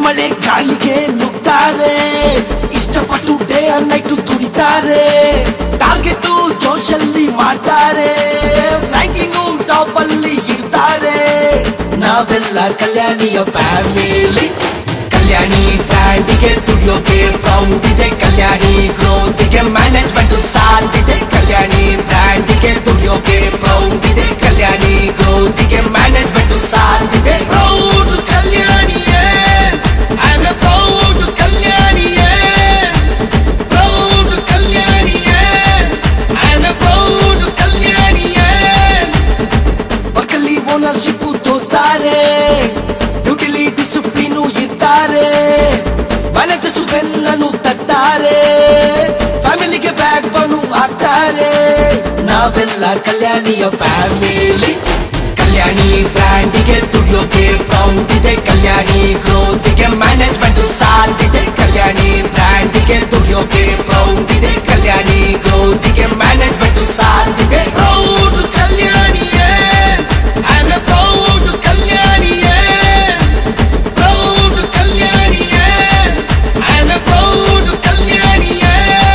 ಮಳೆ ಗಾಳಿಗೆ ನುಗ್ತಾರೆ ಇಷ್ಟಪಟ್ಟು ಡೇ ಅಂಡ್ ನೈಟ್ ದುಡಿತಾರೆ ಟಾರ್ಗೆಟ್ ಜೋಶಲ್ಲಿ ಮಾಡ್ತಾರೆ ರ್ಯಾಂಕಿಂಗು ಟಾಪ್ ಅಲ್ಲಿ ಇಡ್ತಾರೆ ನಾವೆಲ್ಲ ಕಲ್ಯಾಣಿಯ ಫ್ಯಾಮಿಲಿ ಕಲ್ಯಾಣಿ ಬ್ರ್ಯಾಂಡಿಗೆ ದುಡಿಯೋಕೆ ಪ್ರೌಡ್ ಇದೆ ಕಲ್ಯಾಣಿ ಗ್ರೋತಿಗೆ ಮ್ಯಾನೇಜ್ಮೆಂಟ್ ಸಾಧಿದೆ ಕಲ್ಯಾಣಿ ಬ್ರ್ಯಾಂಡಿಗೆ ದುಡಿಯೋಕೆ ಪ್ರೌಡ್ ಇದೆ ಕಲ್ಯಾಣಿ ಗ್ರೋತಿಗೆ ಮ್ಯಾನೇಜ್ಮೆಂಟ್ ಸಾಧಿದೆ ಪ್ರೌಡ್ ಕಲ್ಯಾಣಿಯೇ ಐ ಆಮ್ ಪ್ರೌಡ್ ಕಲ್ಯಾಣಿಯೇ ಪ್ರೌಡ್ ಕಲ್ಯಾಣಿಯೇ ಐ ಆಮ್ ಪ್ರೌಡ್ ಕಲ್ಯಾಣಿಯೇ ಪಕ್ಕಲ್ಲಿ ಓನರ್ಶಿಪ್ ತೋರಿಸ್ತಾರೆ ಡ್ಯೂಟಿಲಿ ಡಿಸಿಪ್ಲಿನು ಇರ್ತಾರೆ ಮ್ಯಾನೇಜರ್ಸು ಬೆನ್ನನ್ನು ತಟ್ತಾರೆ ಫ್ಯಾಮಿಲಿಗೆ ಬ್ಯಾಕ್ ಬನು ಹಾಕ್ತಾರೆ ನಾವೆಲ್ಲ ಕಲ್ಯಾಣಿಯ ಫ್ಯಾಮಿಲಿ ಕಲ್ಯಾಣಿ ಬ್ರ್ಯಾಂಡಿಗೆ ದುಡಿಯೋಕೆ ಪ್ರೌಡ್ ಇದೆ ಕಲ್ಯಾಣಿ ಗ್ರೋತಿಗೆ ಮ್ಯಾನೇಜ್ಮೆಂಟ್ ಸಾಧಿದೆ ಕಲ್ಯಾಣಿ ಬ್ರ್ಯಾಂಡಿಗೆ ದುಡಿಯೋಕೆ ಪ್ರೌಡ್ ಇದೆ ಕಲ್ಯಾಣಿ ಗ್ರೋತಿಗೆ ಮ್ಯಾನೇಜ್ಮೆಂಟ್ ಸಾಧಿದೆ ಪ್ರೌಡ್ ಕಲ್ಯಾಣಿಯೇ ಐ ಆಮ್ ಪ್ರೌಡ್ ಕಲ್ಯಾಣಿಯೇ ಪ್ರೌಡ್ ಕಲ್ಯಾಣಿಯೇ ಐ ಆಮ್ ಪ್ರೌಡ್ ಕಲ್ಯಾಣಿಯೇ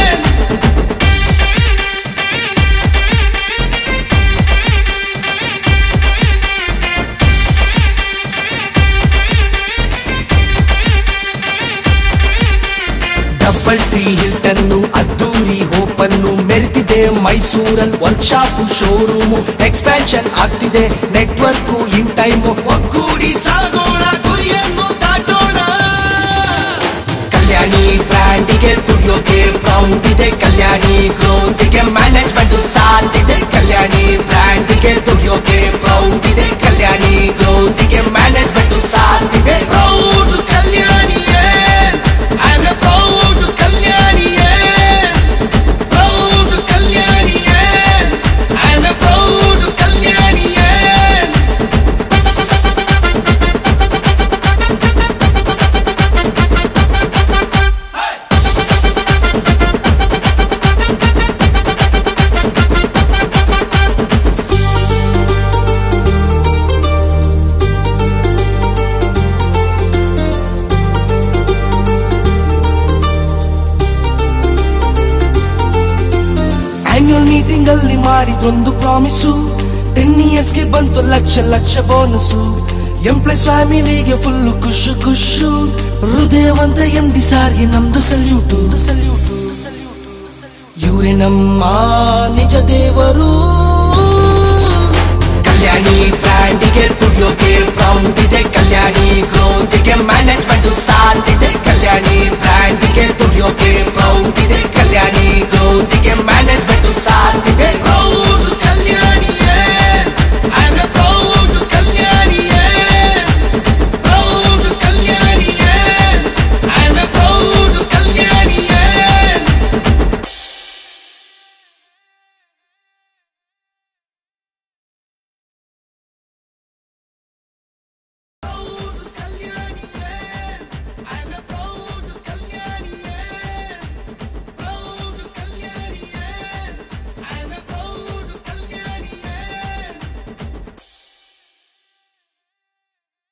ಡಬಲ್ ಟ್ರೀ ಹಿಲ್ಟನ್ನು ಅದ್ದೂರಿ ಹೋಪನ್ನು ಮೆರೆತಿದೆ ಮೈಸೂರಲ್ಲಿ ವರ್ಕ್ಶಾಪ್ ಶೋರೂಮು ಎಕ್ಸ್ಪ್ಯಾನ್ಷನ್ ಆಗ್ತಿದೆ ನೆಟ್ವರ್ಕ್ ಇನ್ ಟೈಮ್ ಒಗ್ಗೂಡಿ ಸಾಗೋಣ ಗುರಿಯನ್ನು ದಾಟೋಣ ಕಲ್ಯಾಣಿ ಬ್ರ್ಯಾಂಡಿಗೆ ದುಡಿಯೋಕೆ ಪ್ರೌಡ್ ಇದೆ ಕಲ್ಯಾಣಿ ಗ್ರೋತಿಗೆ ಮ್ಯಾನೇಜ್ಮೆಂಟ್ ಸಾಧಿದೆ ಕಲ್ಯಾಣಿ ಬ್ರ್ಯಾಂಡಿಗೆ ದುಡಿಯೋಕೆ ಪ್ರೌಡ್ ಇದೆ ಕಲ್ಯಾಣಿ ಗ್ರೋತಿಗೆ ಮ್ಯಾನೇಜ್ಮೆಂಟ್ ಸಾಧಿದೆ ಪ್ರೌಡ್ ಕಲ್ಯಾಣಿಯೇ ಐ ಆಮ್ ಪ್ರೌಡ್ ಕಲ್ಯಾಣಿಯೇ ಪ್ರೌಡ್ ಕಲ್ಯಾಣಿಯೇ ಐ ಆಮ್ ಪ್ರೌಡ್ ಕಲ್ಯಾಣಿಯೇ ಆನ್ಯುವಲ್ ಮೀಟಿಂಗ್ ಅಲ್ಲಿ ಮಾಡಿದೊಂದು ಪ್ರಾಮಿಸು ಟೆನ್ ಇಯರ್ಸ್ ಗೆ ಬಂತು ಲಕ್ಷ ಲಕ್ಷ ಬೋನಸ್ಸು ಎಂಪ್ಲಾಯ್ಸ್ ಫ್ಯಾಮಿಲಿಗೆ ಫುಲ್ ಖುಷು ಖುಷು ಹೃದಯವಂತ ಎಂ ಡಿ ಸಾರ್ಗೆ ನಮ್ದು ಸಲ್ಯೂಟು ಸಲ್ಯೂಟು ಇವರೇ ನಮ್ಮ ನಿಜ ದೇವರು ಕಲ್ಯಾಣಿ